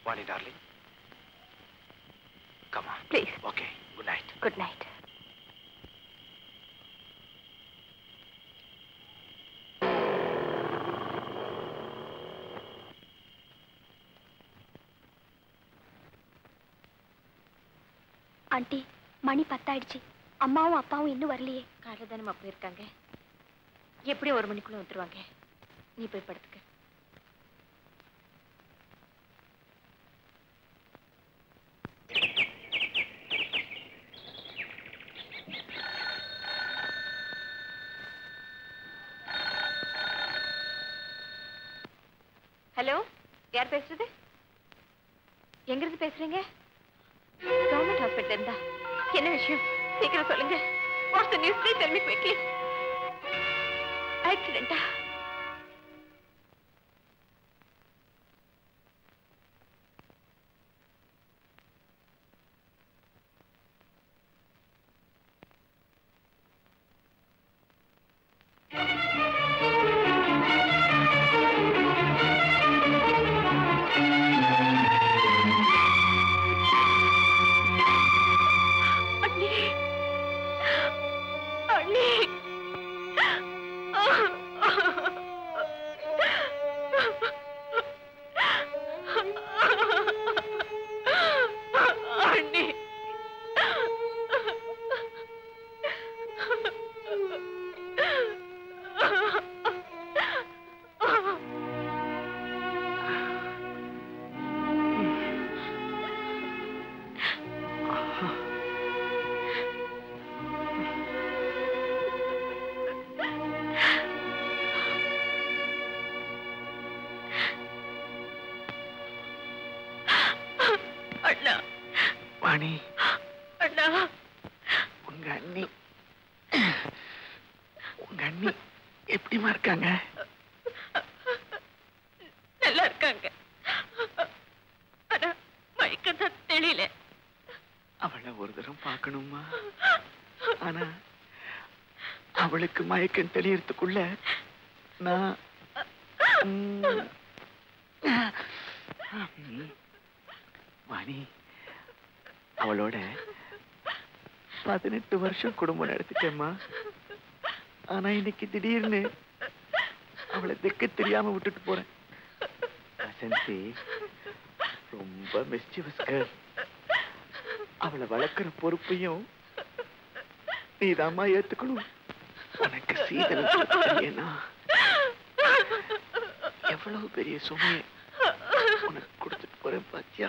Vani darling கமா please okay good night good night aunty மணி பத்தாயிடுச்சு அம்மாவும் அப்பாவும் இன்னும் வரலையே காலையில் தானே போயிருக்காங்க எப்படியும் ஒரு மணிக்குள்ள வந்துருவாங்க நீ போய் படுத்துக்க ஹலோ யார் பேசுறது எங்க இருந்து பேசுறீங்க கவர்மெண்ட் ஹாஸ்பிட்டல் இருந்தா என்ன விஷயம் சீக்கிரம் சொல்லுங்க what's the news please tell me quickly ஆக்சிடென்ட்டா அண்ணி அண்ணி அண்ணி அண்ணா வாணி அண்ணா உங்க அண்ணி உங்க அண்ணி எப்படிமா இருக்காங்க நல்லா இருக்காங்க ஆனா மயக்கம் தான் தெரியல அவளை ஒரு தரம் பார்க்கணுமா ஆனா அவளுக்கு மயக்கம் தெளியறதுக்குள்ள நான் ம், ம், வாணி அவளோட பதினெட்டு வருஷம் குடும்பம் நடத்திட்டேம்மா ஆனா இன்னைக்கு திடீர்னு அவளை திக்க தெரியாம விட்டுட்டு போறேன் வசந்தி ரொம்ப மிஸ்டிவஸ் கேர்ள் அவளை வளர்க்குற பொறுப்பையும் நீதாம்மா ஏத்துக்கணும் உனக்கு சீதனா எவ்வளவு பெரிய சுமையை உனக்கு கொடுத்துட்டு போறேன் பாத்தியா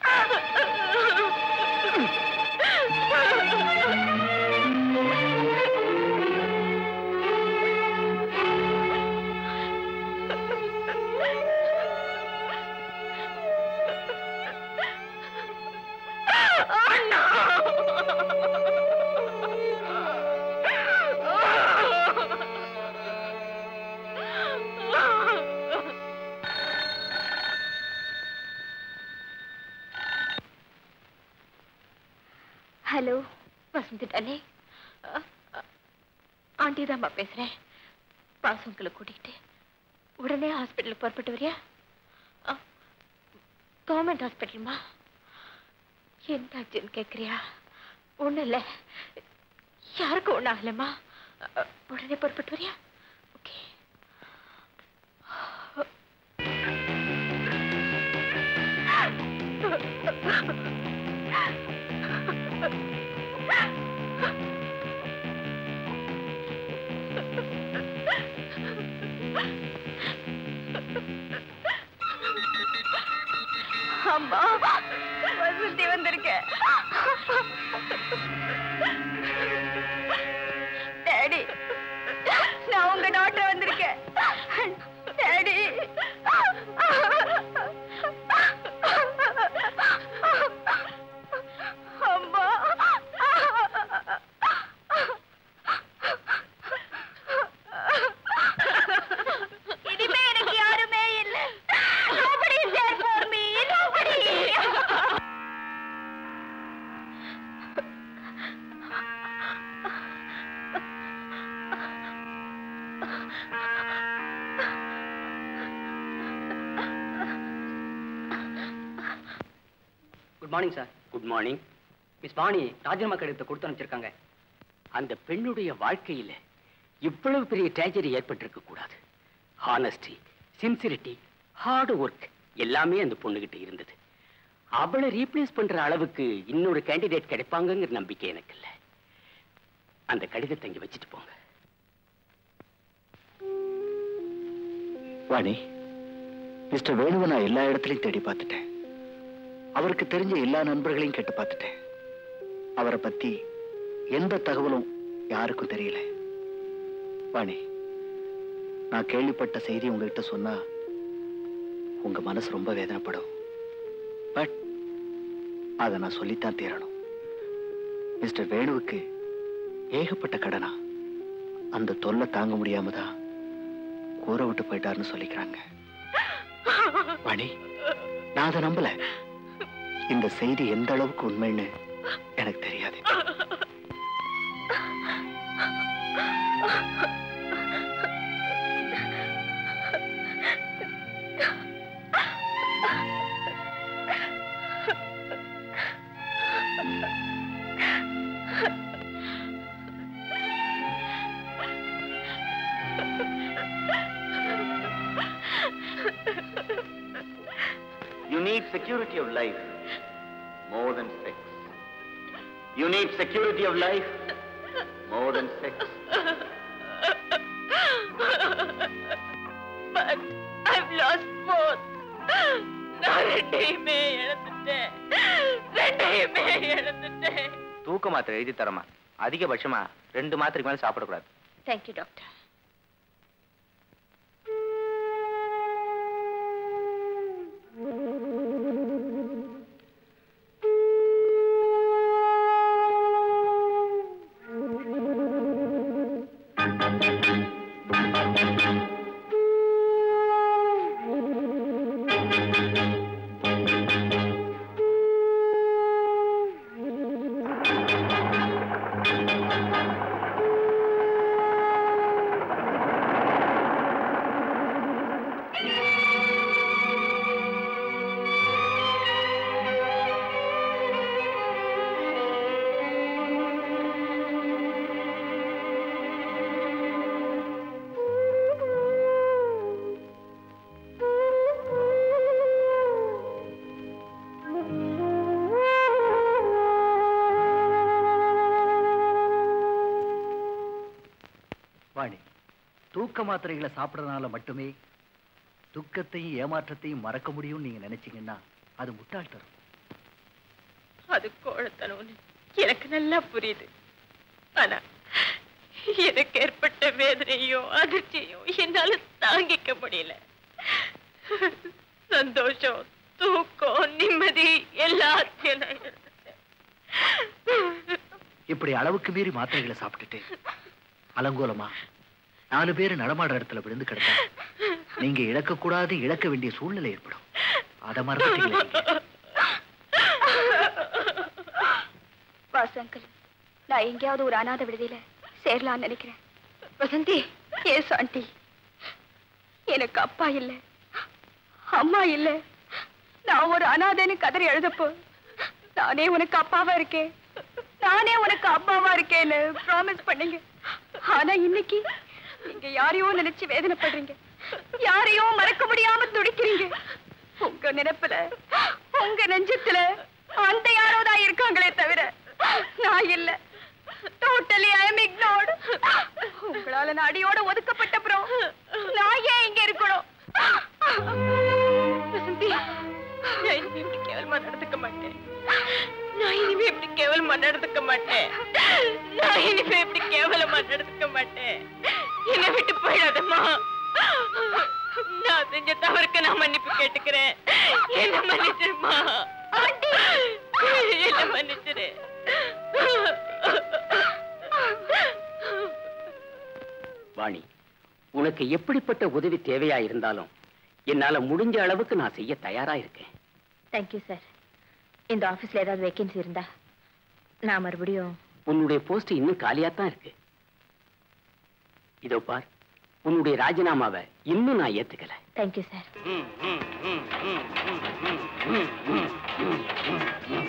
ஹலோ வசந்தி டாலே ஆண்டி தான்மா பேசுறேன் பாசங்களை கூட்டிக்கிட்டு உடனே ஹாஸ்பிட்டலுக்கு புறப்பட்டு வரியா கவர்மெண்ட் ஹாஸ்பிட்டலுமா என்னாச்சுன்னு கேட்குறியா ஒன்றும் இல்லை யாருக்கும் ஒன்றும் ஆகலம்மா அ, உடனே புறப்பட்டு வரியா ஓகே அம்மா வசந்தி வந்திருக்க டேடி நான் உங்க டாக்டர் வந்திருக்கேன் டேடி அம்மா இனிமே எனக்கு யாருமே இல்லை Nobody is there for me. Nobody. Good morning sir good morning miss Vani ராஜினாமா கடிதத்தை கொடுத்து அனுப்பிச்சிருக்காங்க அந்த பெண்ணுடைய வாழ்க்கையில இவ்வளவு பெரிய ட்ராஜடி ஏற்பட்டிருக்க கூடாது ஹானஸ்டி சின்சிரிட்டி ஹார்ட் ஒர்க் எல்லாமே அந்த பொண்ணுகிட்ட இருந்தது அவளை ரீப்ளேஸ் பண்ற அளவுக்கு இன்னொரு கேண்டிடேட் கிடைப்பாங்கங்கிற நம்பிக்கை எனக்கு இல்லை அந்த கடிதத்தை இங்க வச்சுட்டு போங்க வாணி மிஸ்டர் வேணுவை நான் எல்லா இடத்துலையும் தேடி பார்த்துட்டேன் அவருக்கு தெரிஞ்ச எல்லா நண்பர்களையும் கேட்டு பார்த்துட்டேன் அவரை பத்தி எந்த தகவலும் யாருக்கும் தெரியல வாணி நான் கேள்விப்பட்ட செய்தி உங்ககிட்ட சொன்னா உங்க மனசு ரொம்ப வேதனைப்படும் பட் அதை நான் சொல்லித்தான் தீரணும் மிஸ்டர் வேணுவுக்கு ஏகப்பட்ட கடனா அந்த தொல்லை தாங்க முடியாம தான் ஊரை விட்டு போயிட்டாருன்னு சொல்லிக்கிறாங்க வாணி நான் அதை நம்பல இந்த செய்தி எந்த அளவுக்கு உண்மைன்னு எனக்கு தெரியாது You need security of life more than sex. You need security of life more than sex. But I've lost both. நான் ரெண்டையுமே இழந்துட்டேன் ரெண்டையுமே இழந்துட்டேன் தூக்க மாத்திரை எழுதி தரமா அதிகபட்சமா ரெண்டு மாத்திரைக்கு மேல சாப்பிடக்கூடாது தேங்க்யூ டாக்டர் வாணி தூக்க மாத்திரைகளை சாப்பிடறதுனால மட்டுமே துக்கத்தையும் ஏமாற்றத்தையும் மறக்க முடியும்னு நீங்க நினைச்சீங்கன்னா அது முட்டாள்தனம் அது கோழத்தனம்னு எனக்கு நல்லா புரியுது ஆனா எனக்கு ஏற்பட்ட வேதனையும் அதிர்ச்சியும் என்னால தாங்கிக்க முடியல சந்தோஷம் தூக்கம் நிம்மதி எல்லாத்தையும் நான் இழந்துட்டேன். இப்படி அளவுக்கு மீறி மாத்திரைகளை சாப்பிட்டுட்டு அலங்கோலமா நாலு பேர் நடமாடுற இடத்துல விழுந்து கிடந்தா நீங்க இழக்கக்கூடாது இழக்க வேண்டிய சூழ்நிலை ஏற்படும் அதை மறந்துட்டீங்களே நீங்க. வாசு அங்கிள் நான் எங்கேயாவது ஒரு அனாதை விடுதியில சேரலாம்னு நினைக்கிறேன் வசந்தி எஸ் ஆண்டி எனக்கு அப்பா இல்ல அம்மா இல்ல நான் ஒரு அனாதைன்னு கதறி எழுதப்போ நானே உனக்கு அப்பாவா இருக்கேன் நானே உனக்கு அம்மாவா இருக்கேன்னு ப்ராமிஸ் பண்ணீங்க ஆனா இன்னைக்கு நீங்க யாரையோ நினைச்சு வேதனைப்படுறீங்க யாரையோ மறக்க முடியாம துடிக்கிறீங்க உங்க நினைப்புல உங்க நெஞ்சத்துல அந்த யாரோ தான் இருக்காங்களே தவிர நான் இல்ல டோட்டலி ஐ எம் இக்னோர்ட் உங்களால நான் அடியோட ஒதுக்கப்பட்ட அப்புறம் நான் ஏன் இங்க இருக்கணும் வசந்தி நான் இனிமே இப்படி கேவலமா நடந்துக்க மாட்டேன் நான் இனிமே இப்படி கேவலமா நடந்துக்க மாட்டேன் நான் இனிமே இப்படி கேவலமா நடந்துக்க மாட்டேன் என்னை விட்டு போயிடாதம்மா நான் செஞ்ச தவறுக்கு நான் மன்னிப்பு கேட்டுக்கிறேன் என்ன மன்னிச்சிருமா என்ன மன்னிச்சிரு வாணி உனக்கு எப்படிப்பட்ட உதவி தேவையா இருந்தாலும் என்னால முடிஞ்ச அளவுக்கு நான் செய்ய தயாரா இருக்கேன் தேங்க்யூ சார் இந்த ஆபீஸ்ல ஏதாவது வேகன்சி இருந்தா நான் மறுபடியும் உன்னுடைய போஸ்ட் இன்னும் காலியா தான் இருக்கு இதோ பார் உன்னுடைய ராஜினாமாவை இன்னும் நான் ஏத்துக்கல தேங்க்யூ சார் ம், ம், ம், ம், ம், ம், ம், ம், ம், ம்.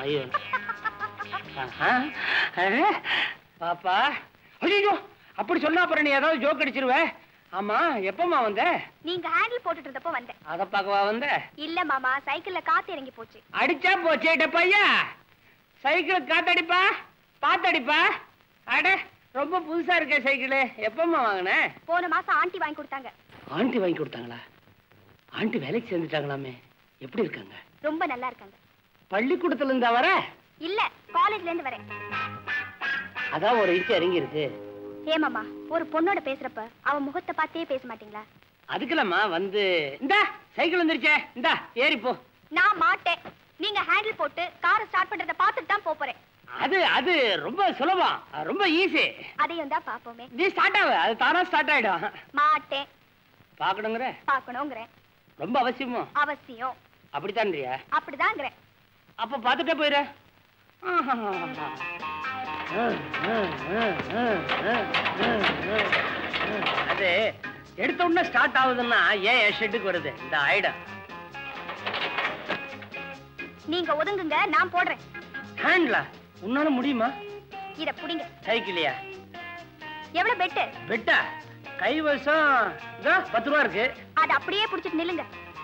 ஐயோ ஆஹா. ஆ. பாப்பா ஐயோ அப்படி சொன்னா அப்புறம் நீ ஏதாவது ஜோக் அடிச்சிருவ ஆமா எப்பமா வந்த நீங்க ஹேண்டில் போட்டுட்டு இருந்தப்போ வந்தேன் அத பார்க்கவா வந்த இல்ல மாமா சைக்கிள்ல காத்து இறங்கி போச்சு அடிச்சா போச்சேட்ட பையா சைக்கிள் காத்தடிப்பா பாத்தடிப்பா அட ரொம்ப புதுசா இருக்க சைக்கிள் எப்பமா வாங்கின போன மாசம் ஆண்டி வாங்கி கொடுத்தாங்க ஆண்டி வாங்கி கொடுத்தாங்களா ஆண்டி வேலைக்கு சேர்ந்துட்டாங்களாமே எப்படி இருக்காங்க ரொம்ப நல்லா இருக்காங்க பள்ளிக்கூடத்துல இருந்தா வர இல்ல காலேஜ்ல இருந்து வரேன் அதான் ஒரு இன்ச்சு இறங்கி இருக்கு ஏமாமா ஒரு பொண்ணோட பேசுறப்ப அவ முகத்தை பார்த்தே பேச மாட்டீங்களா அதுக்குலம்மா வந்து இந்தா சைக்கிள் வந்துருச்சே இந்தா ஏறி போ நான் மாட்டேன் நீங்க ஹேண்டில் போட்டு காரை ஸ்டார்ட் பண்றத பார்த்துட்டு தான் போப் போறேன் அது அது ரொம்ப சுலபம் ரொம்ப ஈஸி அதையும் தான் பாப்போமே நீ ஸ்டார்ட் ஆகு அது தானா ஸ்டார்ட் ஆயிடும் மாட்டேன் பார்க்கணுங்கிற பார்க்கணுங்கிறேன் ரொம்ப அவசியமோ அவசியம் அப்படித்தான்றியா அப்படிதாங்கிறேன் அப்ப பார்த்துட்டே போயிரு அது எடுத்த உடனே ஸ்டார்ட் ஆகுதுன்னா ஏன் என் ஷெட்டுக்கு வருது இந்த ஐடம் நீங்க ஒதுங்குங்க நான் போடுறேன் ஹேண்ட்ல உன்னால முடியுமா இத புடிங்க சைக்கிளியா எவ்வளவு பெட்டு பெட்டா கைவசம் இதோ பத்து ரூபா இருக்கு அது அப்படியே புடிச்சிட்டு நில்லுங்க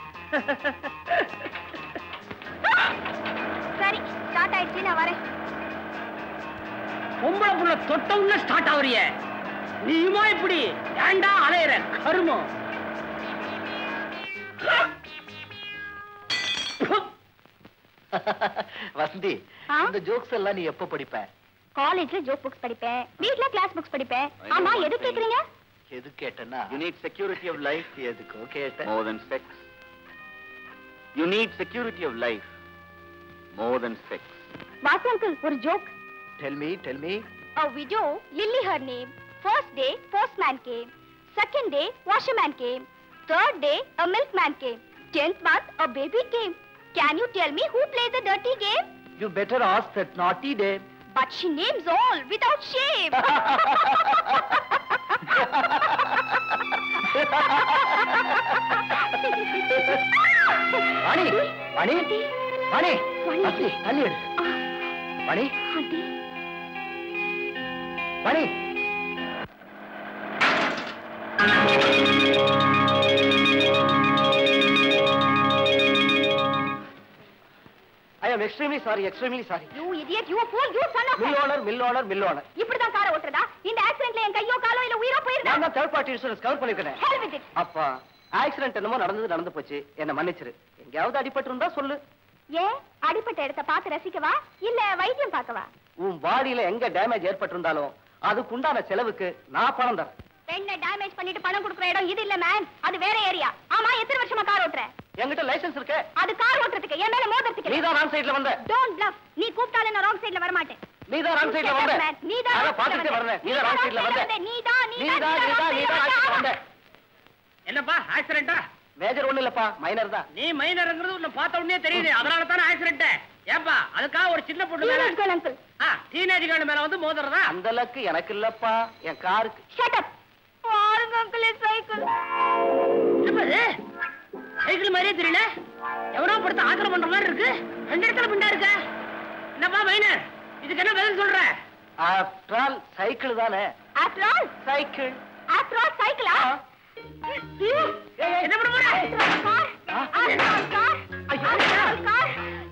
சரி ஸ்டார்ட் ஆயிடுச்சு நான் வரேன் பொம்பளை புள்ள தொட்ட உடனே ஸ்டார்ட் ஆகுறிய நீயுமா இப்படி ஏண்டா அலையிற கருமம் வசந்தி ஆ? இந்த ஜோக்ஸ் எல்லாம் நீ எப்ப படிப்ப காலேஜ்ல ஜோக் புக்ஸ் படிப்பேன் வீட்ல கிளாஸ் புக்ஸ் படிப்பேன் ஆமா எது கேக்குறீங்க எது கேட்டேன்னா You need security of life எதுக்கோ கேட்டேன் more than sex. You need security of life more than sex. வாசி அங்கிள் ஒரு joke tell me tell me A widow, Lily her name. First day, postman came. Second day, washerman came. Third day, a milkman came. Tenth month, a baby came. Can you tell me who plays the dirty game? You better ask that naughty day But she names all without shame. Vani Vani Vani Vani. Vasanthi, தண்ணி எடு Vani Auntie, Vani I am extremely sorry extremely sorry you idiot, you fool, you son of a... mill owner mill owner mill owner இப்படிதான் காரை ஓட்டுறதா இந்த ஆக்சிடென்ட்ல என் கையோ காலோ இல்ல உயிரோ போயிருந்தா நான் தான் தேர்ட் பார்ட்டி இன்சூரன்ஸ் கவர் பண்ணிருக்கேன் Hell with it. அப்பா ஆக்சிடென்ட் என்னமோ நடந்தது நடந்து போச்சு என்ன மன்னிச்சிரு எங்கேயாவது அடிபட்டு இருந்தா சொல்லு ஏன் அடிப்பட்ட இடத்த பார்த்து ரசிக்கவா இல்ல வைத்தியம் பார்க்கவா உன் பாடியில எங்க டேமேஜ் ஏற்பட்டிருந்தாலும் அதுக்குண்டான செலவுக்கு நான் பணம் தரேன் பெண்ணை டேமேஜ் பண்ணிட்டு பணம் கொடுக்குற இடம் இது இல்ல மேன் அது வேற ஏரியா ஆமா எத்தனை வருஷமா கார் ஓட்டுற என்கிட்ட லைசென்ஸ் இருக்கு அது கார் ஓட்டுறதுக்கு என் மேல மோதுறதுக்கு நீ தான் ராங் சைடுல வந்த டோன்ட் bluff நீ கூப்பிட்டாலே நான் ராங் சைடுல வர மாட்டேன் நீ தான் ராங் சைடுல வந்த நீ தான் அதான் பாத்துட்டே வரேன் நீ தான் ராங் சைடுல வந்த நீ தான் நீ நீ தான் நீ தான் நீ தான் ராங் சைடுல வந்த என்னப்பா ஆக்சிடென்டா மேஜர் ஒண்ணு இல்லப்பா மைனர் தான் நீ மைனருங்கிறது உன்னை பார்த்த உடனே தெரியுது அதனால தானே ஆக்சிடென்ட் ஏப்பா அதுக்காக ஒரு சின்ன பொண்ணு மேல அங்கிள் ஆ டீனேஜ் கேர்ள் மேல வந்து மோதுறதா அந்த லக்கு எனக்கு இல்லப்பா என் காருக்கு ஷட் அப் பாருங்க அங்கிள் சைக்கிள் என்னப்பா இது சைக்கிள் மாதிரியே தெரியல எவனோ படுத்த ஆத்திரம் பண்ற மாதிரி இருக்கு ரெண்டு இடத்துல பிண்டா இருக்க என்னப்பா மைனர் இதுக்கு என்ன பதில் சொல்ற ஆஃப்டர் ஆல் சைக்கிள் தானே after all cycle after all சைக்கிளா என்ன பண்ண போற car after all car after all car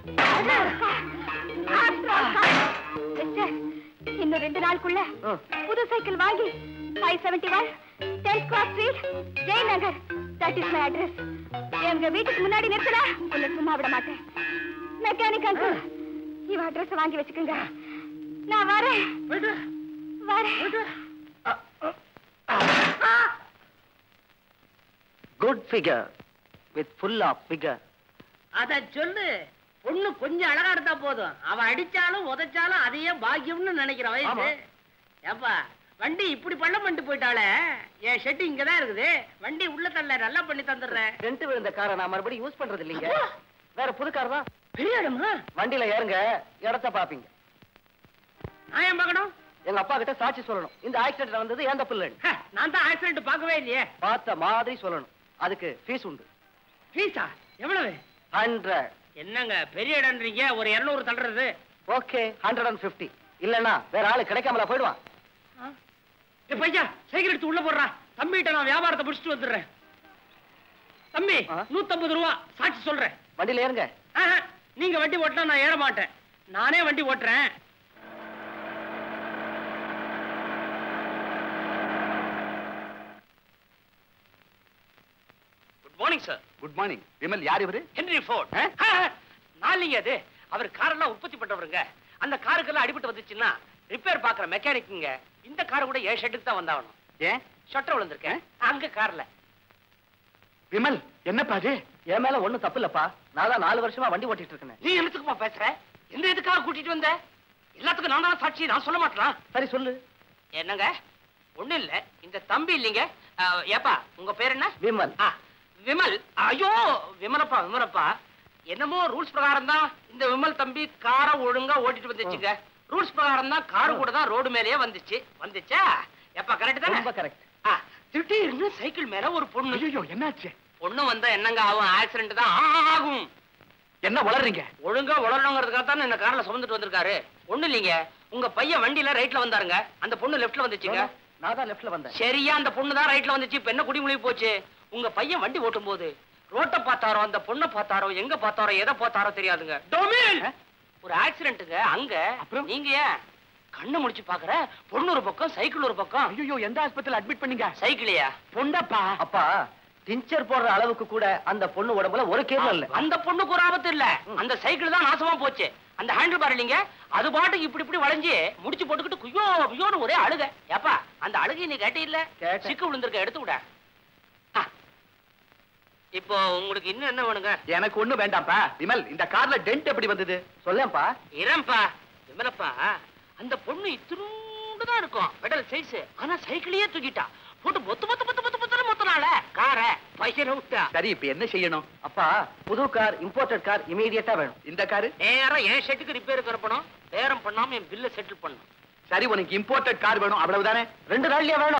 after all car mister இன்னும் ரெண்டு நாளுக்குள்ள ம். புது சைக்கிள் வாங்கி five seventy one tenth cross street Jayanagar that is my address எங்க வீட்டுக்கு முன்னாடி நிறுத்தல உன்னை சும்மா விட மாட்டேன் மெக்கானிக் அங்கிள் இவ அட்ரஸ் வாங்கி வச்சுக்கோங்க நான் வரேன் போயிட்டு வரேன் good figure with full of figure அத சொல்லு பொண்ணு கொஞ்சம் அழகா எடுத்தா போதும் அவ அடிச்சாலும் உதைச்சாலும் அதையே பாக்கியம்னு நினைக்கிற வயசு ஆமா. ஏப்பா வண்டி இப்படி பள்ளம் பண்ணிட்டு போயிட்டாலே என் ஷெட்டு இங்கதான் இருக்குது வண்டி உள்ள தள்ள நல்லா பண்ணி தந்துடுறேன் ரெண்டு விழுந்த காரை நான் மறுபடியும் யூஸ் பண்றது இல்லைங்க வேற புது கார் தான் பெரிய இடமா வண்டியில ஏறுங்க இடத்த பாப்பீங்க நான் ஏன் பார்க்கணும் எங்க அப்பா கிட்ட சாட்சி சொல்லணும் இந்த ஆக்சிடென்ட் நடந்தது ஏந்த பிள்ளைன்னு ஹ, நான் தான் ஆக்சிடென்ட் பார்க்கவே இல்லையே பார்த்த மாதிரி சொல்லணும் அதுக்கு ஃபீஸ் உண்டு ஃபீஸா எவ்வளவு ஹண்ட்ரட் என்னங்க பெரிய இடம்ன்றீங்க ஒரு இருநூறு தள்ளுறது ஓகே ஹண்ட்ரட் அண்ட் ஃபிஃப்டி இல்லைன்னா வேற ஆளு கிடைக்காமல போயிடுவான் ஏ பையா சைக்கிள் எடுத்து உள்ள போடுறா தம்பிகிட்ட நான் வியாபாரத்தை முடிச்சுட்டு வந்துடுறேன் தம்பி ஆ? நூத்தம்பது ரூபா சாட்சி சொல்றேன் வண்டியில ஏறுங்க ஆஹா, நீங்க வண்டி ஓட்டினா நான் ஏற மாட்டேன் நானே வண்டி ஓட்டுறேன் good morning sir good morning Vimal யார் இவரு ஹென்ரி ஃபோர்ட் நாளைங்க அது அவர் காரெல்லாம் உற்பத்தி பண்றவருங்க அந்த காருக்கெல்லாம் அடிபட்டு வந்துச்சுன்னா ரிப்பேர் பாக்குற மெக்கானிக்குங்க இந்த கார் கூட ஏன் ஷெட்டுக்கு தான் வந்தாகணும் ஏன் ஷட்டர் விழுந்திருக்கேன் அங்க கார்ல விமல் என்னப்பா அது என் மேல ஒண்ணும் தப்பு இல்லப்பா நான் தான் நாலு வருஷமா வண்டி ஓட்டிட்டு இருக்கேன் நீ என்னத்துக்குமா பேசுற எந்த எதுக்காக கூட்டிட்டு வந்த எல்லாத்துக்கும் நான் தான் சாட்சி நான் சொல்ல மாட்டேன் சரி சொல்லு என்னங்க ஒண்ணும் இல்ல இந்த தம்பி இல்லைங்க அஹ், ஏப்பா உங்க பேர் என்ன விமல் ஆ, விமல் ஐயோ விமலப்பா விமலப்பா என்னமோ ரூல்ஸ் பிரகாரம் தான் இந்த விமல் தம்பி காரை ஒழுங்கா ஓட்டிட்டு வந்துச்சுங்க ரூல்ஸ் பிரகாரம் தான் காரு கூட தான் ரோடு மேலேயே வந்துச்சு வந்துச்சா எப்பா கரெக்ட் தானே ரொம்ப கரெக்ட் ஆ, திடீர்னு சைக்கிள் மேல ஒரு பொண்ணு ஐயோ என்னாச்சு பொண்ணு வந்தா என்னங்க ஆகும் ஆக்சிடென்ட் தான் ஆகும் என்ன வளர்றீங்க ஒழுங்கா வளரணுங்கிறதுக்காக தான் இந்த கார்ல சுமந்துட்டு வந்திருக்காரு ஒண்ணு இல்லைங்க உங்க பையன் வண்டியில ரைட்ல வந்தாருங்க அந்த பொண்ணு லெஃப்ட்ல வந்துச்சுங்க நான் தான் லெஃப்ட்ல வந்தேன் சரியா அந்த பொண்ணு தான் ரைட்ல வந்துச்சு இப்ப என்ன குடிமுழி போச்சு உங்க பையன் வண்டி ஓட்டும் போது ரோட்ட பார்த்தாரோ அந்த பொண்ணை பார்த்தாரோ எங்க பார்த்தாரோ எதை பார்த்தாரோ தெரியாதுங்க டொமின் ஒரு ஆக்சிடென்ட்டுங்க அங்க அப்புறம்? நீங்க ஏன் கண்ணு முடிச்சு பாக்குற பொண்ணு ஒரு பக்கம் சைக்கிள் ஒரு பக்கம் ஐயோ எந்த ஆஸ்பத்திரியில அட்மிட் பண்ணீங்க சைக்கிளையா பொண்டப்பா அப்பா டிஞ்சர் போடுற அளவுக்கு கூட அந்த பொண்ணு உடம்புல ஒரு கேள்வி இல்ல அந்த பொண்ணுக்கு ஒரு ஆபத்து இல்ல அந்த சைக்கிள் தான் நாசமா போச்சு அந்த ஹேண்டில் பார் இல்லைங்க அது பாட்டுக்கு இப்படி இப்படி வளைஞ்சு முடிச்சு போட்டுக்கிட்டு குய்யோ குய்யோன்னு ஒரே அழுக ஏப்பா அந்த அழுகை நீ கேட்டே இல்ல கேட்டேன். சிக்கு விழுந்திருக்க எடுத்து விட ஆ. இப்போ உங்களுக்கு இன்னும் என்ன வேணுங்க எனக்கு ஒண்ணு வேண்டாம்ப்பா விமல் இந்த கார்ல டென்ட் எப்படி வந்தது சொல்லேன்ப்பா இரம்பா விமலப்பா அந்த பொண்ணு இத்தினூண்டு தான் இருக்கும் பெடல் சைஸ் ஆனா சைக்கிளையே தூக்கிட்டா போட்டு மொத்த மொத்த மொத்த மொத்த மொத்த மொத்தனால கார பையனை விட்டா சரி இப்ப என்ன செய்யணும் அப்பா புது கார் இம்போர்ட்டட் கார் இமீடியட்டா வேணும் இந்த காரு நேரா என் ஷெட்டுக்கு ரிப்பேர் தரப்பணும் பேரம் பண்ணாம என் பில்ல செட்டில் பண்ணும் சரி உனக்கு இம்போர்ட்டட் கார் வேணும் அவ்வளவுதானே ரெண்டு நாள்லயே வேணும்